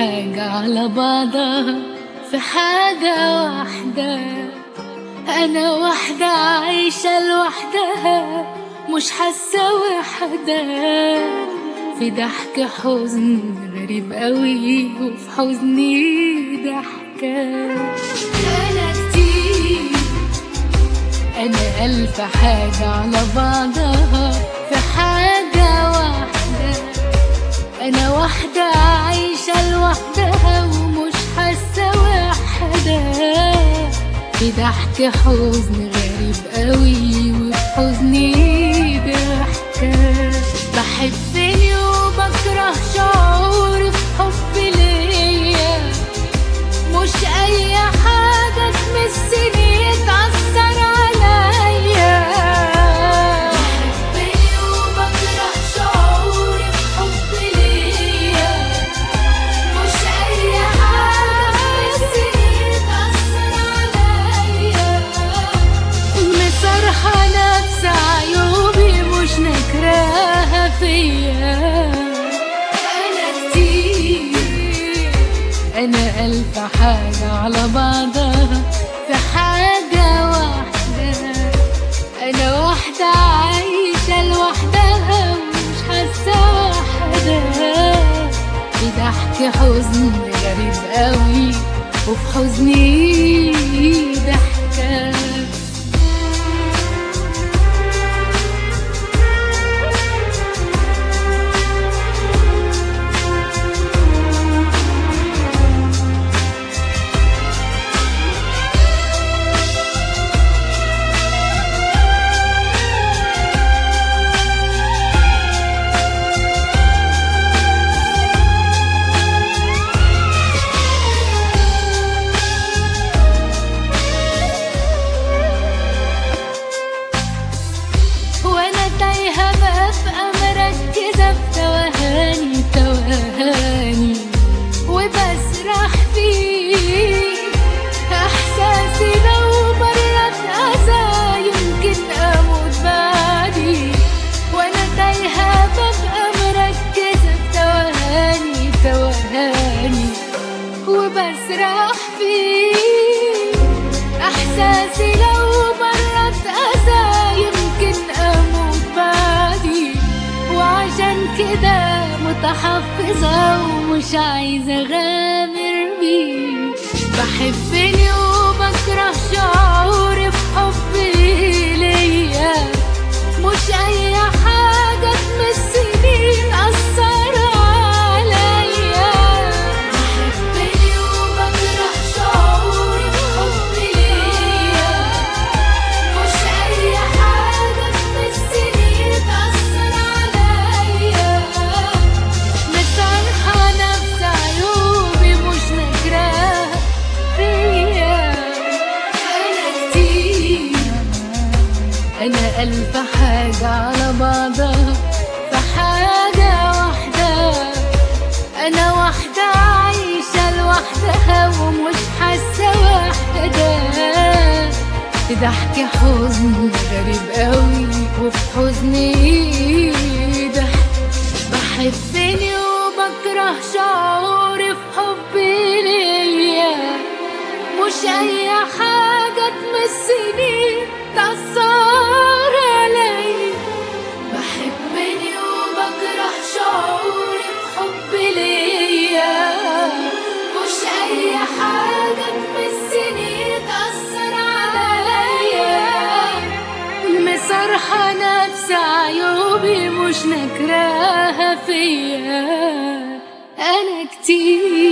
حاجة على بعضها في حاجة واحدة أنا واحدة عايشة لوحدها مش حاسة وحدة في ضحك حزن غريب قوي وفي حزني ضحكة أنا كتير أنا ألف حاجة على بعضها في حاجة واحدة أنا واحدة عايشة لوحدها ومش حاسة وحدة في ضحك حزن غريب قوي وفي حزني ضحكة بحبني وبكره شعوري في حب ليا مش أي حاجة تمسني تأثر عليا بحبني وبكره شعوري في حب ليا مش أي حاجة تمسني تأثر عليا مصرحة نفس عيوبي مش نكراها فيا أنا كتير أنا ألف حاجة على بعضها في حاجة واحدة أنا واحدة عايشة لوحدها ومش حاسة وحدة في ضحك حزن غريب قوي وفي حزني ضحكة وانا تايهة ببقى مركزة في توهاني توهاني وبسرح فيه احساسي لو برت اذى يمكن اموت بعدي وانا تايهة ببقى مركزة في توهاني توهاني وبسرح فيه احساسي لو مرت اذى يمكن اموت بعدي وعشان كده متحفظة ومش عايزة اغامر بيه بحبني وبكره شعوري في حبي ليا مش اي حاجة تمسني تأثر عليا بحبني وبكره شعوري في حبي ليا مش اي حاجة تمسني تأثر عليا مسامحة نفس عيوبي مش نكراها فيا أنا كتير أنا ألف حاجة على بعضها في حاجة واحدة أنا واحدة عايشة لوحدها ومش حاسة وحدة في ضحك حزن غريب قوي وفي حزني ضحك بحبني وبكره شعوري في حبي ليا مش أي حاجة تمسني تأثر عليا بحبني وبكره شعوري بحب ليا مش أي حاجة تمسني تأثر عليا مسرحة نفس عيوبي مش نكراها فيا أنا كتير